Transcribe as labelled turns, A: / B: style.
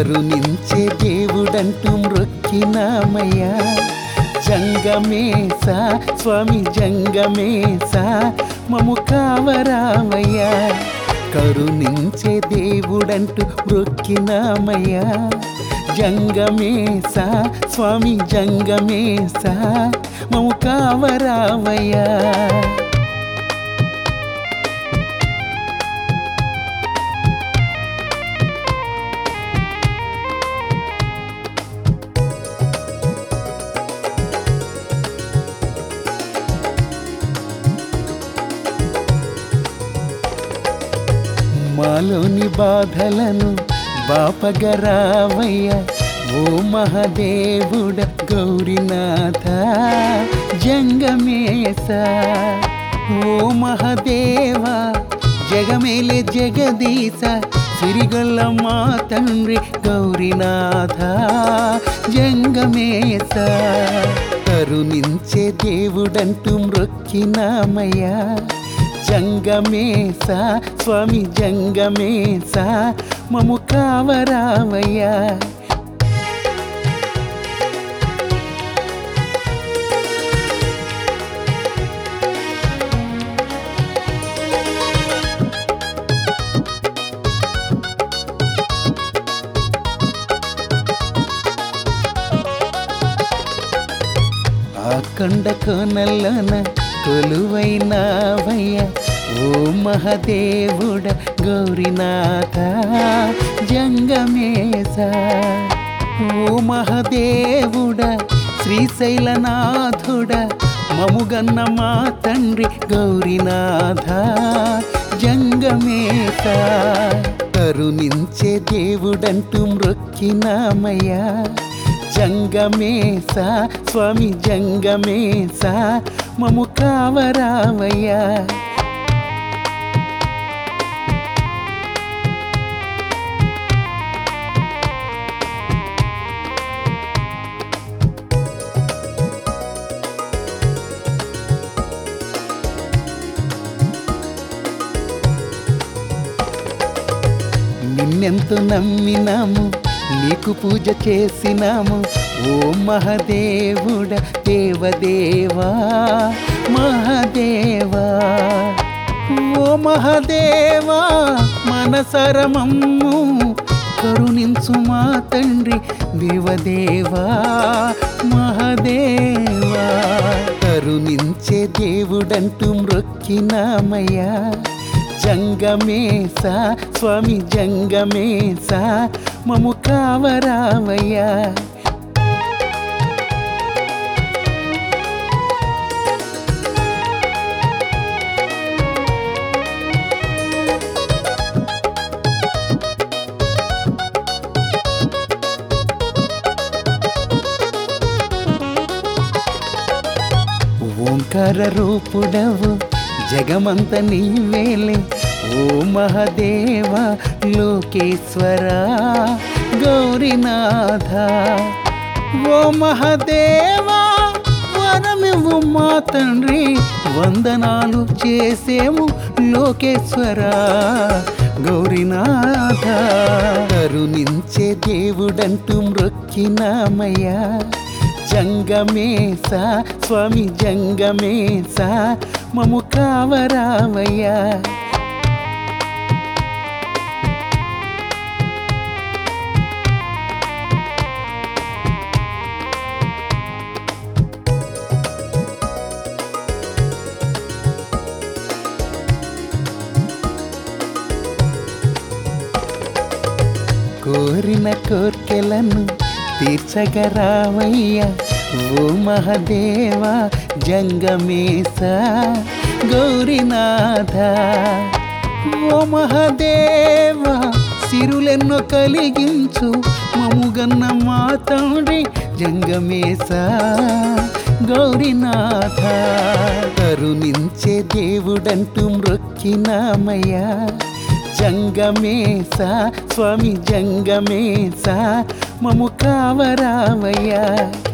A: కరుణించే దేవుడంటూ మ్రొక్కినామయ్యా జంగమేస స్వామి జంగమేస మము కావరామయ్యా కరుణించే దేవుడంటూ మ్రొక్కినామయ్యా జంగమేస స్వామి జంగమేస మము కావరామయ్యా మాలోని బాధలను బాపగరావయ్య ఓ మహదేవుడ గౌరీనాథ జంగమేశ ఓ మహదేవ జగమేలే జగదీశ సిరిగల్ల మా తండ్రి గౌరీనాథ జంగమేశ కరుణించే దేవుడంటూ మ్రొక్కినామయ్యా జంగమేస స్వామి జంగమేస మము కావరామయ్యా ఆ కొండ కోనల్లోన కొలువైనావయ్య ఓ మహదేవుడ గౌరీనాథ జంగమేశ ఓ మహదేవుడ శ్రీశైలనాథుడ మముగన్న మా తండ్రి గౌరీనాథ జంగమేశ కరుణించే దేవుడంటూ మ్రొక్కినామయ్యా జంగమేస స్వామి జంగమేస మము కావరామయ్యా నిన్నెంతో నమ్మినాము నీకు పూజ చేసినాము ఓ మహదేవుడ దేవదేవా మహదేవా ఓ మహదేవా మనసరమమ్ము కరుణించు మా తండ్రి దేవదేవా మహదేవా కరుణించే దేవుడంటూ మ్రొక్కినామయ్యా జంగమేస స్వామి జంగమేస మము కావరామయ్యా ఓంకార రూపుడవు జగమంత నీవేలే ఓ మహదేవ లోకేశ్వర గౌరీనాథ ఓ మహదేవ వరమివ్వు మా తండ్రి వందనాలు చేసేము లోకేశ్వర గౌరీనాథ కరుణించే దేవుడంటూ మ్రొక్కినామయ్యా జంగమేస స్వామి జంగమేస మము కావరామయ్యా కోరిన కోర్కెలను తీర్చగరావయ్యా ఓ మహదేవ జంగమేశ గౌరీనాథ ఓ మహదేవ సిరులెన్నో కలిగించు మముగన్న మా తండ్రి జంగమేశ గౌరీనాథ కరుణించే దేవుడంటూ మ్రొక్కినామయ్యా జంగమేస స్వామి జంగమేస మము కావరామయ్యా